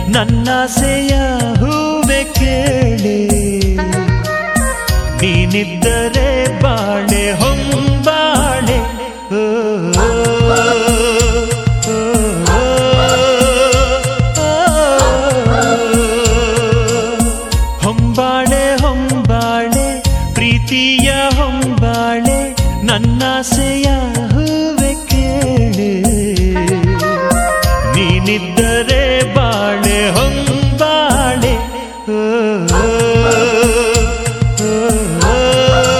ನನ್ನಾಸೆಯ ಹೂವೆ ಕೇಳೆ ನೀನಿದ್ದರೆ ಬಾಳೆ ಹೊಂಬಾಳೆ ಓ, ಓ, ಓ, ಓ, ಹೊಂಬಾಳೆ ಹೊಂಬಾಳೆ ಪ್ರೀತಿಯ ಹೊಂಬಾಳೆ ನನ್ನಾಸೆಯ ಹೂವೆ ಕೇಳೆ ನೀನಿದ್ದರೆ ಬಾಳೆ ಹೊಂಬಾಳೆ ಓ, ಓ, ಓ, ಓ, ಓ.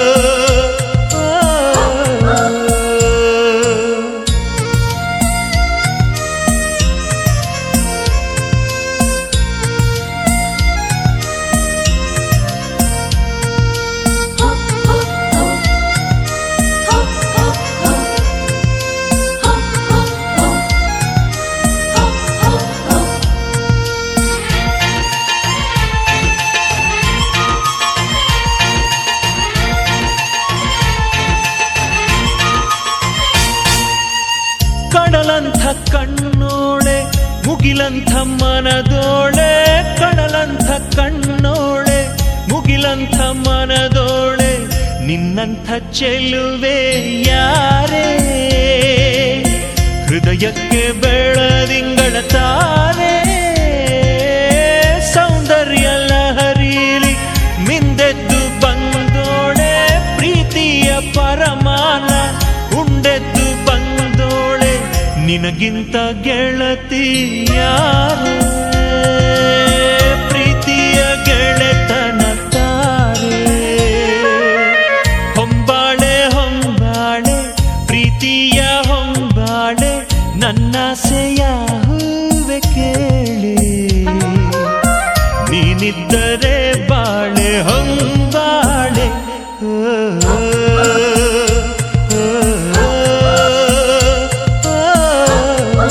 ಕಡಲಂಥ ಕಣ್ಣೋಳೆ ಮುಗಿಲಂಥ ಮನದೋಳೆ ಕಡಲಂಥ ಕಣ್ಣೋಳೆ ಮುಗಿಲಂಥ ಮನದೋಳೆ ನಿನ್ನಂಥ ಚೆಲುವೆ ಯಾರೇ ಹೃದಯಕ್ಕೆ ಬೆಳದಿಂಗಳ ತಾರೆ ಸೌಂದರ್ಯ ಲಹರೀಲಿ ಮಿಂದೆದ್ದು ಬಂದೋಳೆ ಪ್ರೀತಿಯ ಪರಮಾನ ಉಂಡೆದ್ದು ಬಂದೋಳೆ ನಿನಗಿಂತ ಗೆಳತಿ ಯಾರೇ ಪ್ರೀತಿಯ ಗೆಳೆತನ ತಾರೆ ಹೊಂಬಾಳೆ ಹೊಂಬಾಳೆ ಪ್ರೀತಿಯ ಹೊಂಬಾಳೆ ನನ್ನಾಸೆಯ ಹೂವೆ ಕೇಳಿ ನೀನಿದ್ದರೆ ಬಾಳೆ ಹೊಂಬಾಳೆ ಓ, ಓ, ಓ, ಓ, ಓ.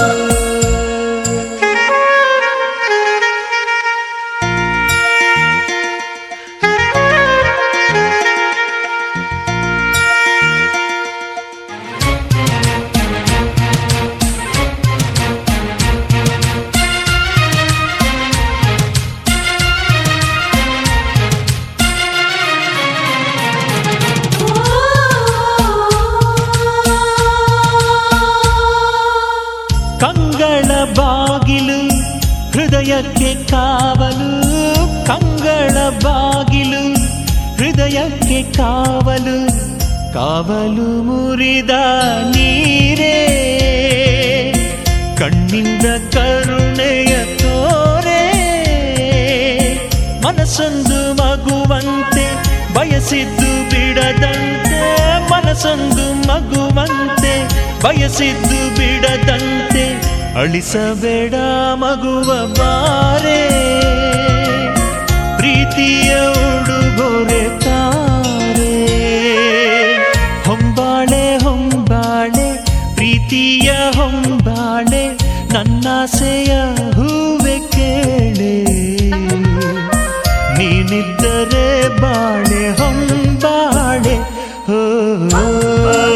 ಕಂಗಳ ಬಾಗಿಲು ಹೃದಯಕ್ಕೆ ಕಾವಲು ಕಂಗಳ ಬಾಗಿಲು ಹೃದಯಕ್ಕೆ ಕಾವಲು ಕಾವಲು ಮುರಿದ ನೀರೇ ಕಣ್ಣಿಂದ ಕರುಣೆಯ ತೋರೆ ಮನಸ್ಸೊಂದು ಮಗುವಂತೆ ಬಯಸಿದ್ದು ಬಿಡದಂತೆ ಮನಸ್ಸೊಂದು ಮಗುವಂತೆ ಬಯಸಿದ್ದು ಬಿಡದಂತೆ ಅಳಿಸಬೇಡ ಮಗುವ ಬಾರೆ ಪ್ರೀತಿಯ ಉಡುಗೊರೆ ತಾರೆ ಹೊಂಬಾಳೆ ಹೊಂಬಾಳೆ ಪ್ರೀತಿಯ ಹೊಂಬಾಳೆ ನನ್ನಾಸೆಯ ಹೂವೆ ಕೇಳೆ ನೀನಿದ್ದರೆ ಬಾಳೆ ಹೊಂಬಾಳೆ ಹೋ, ಹೋ,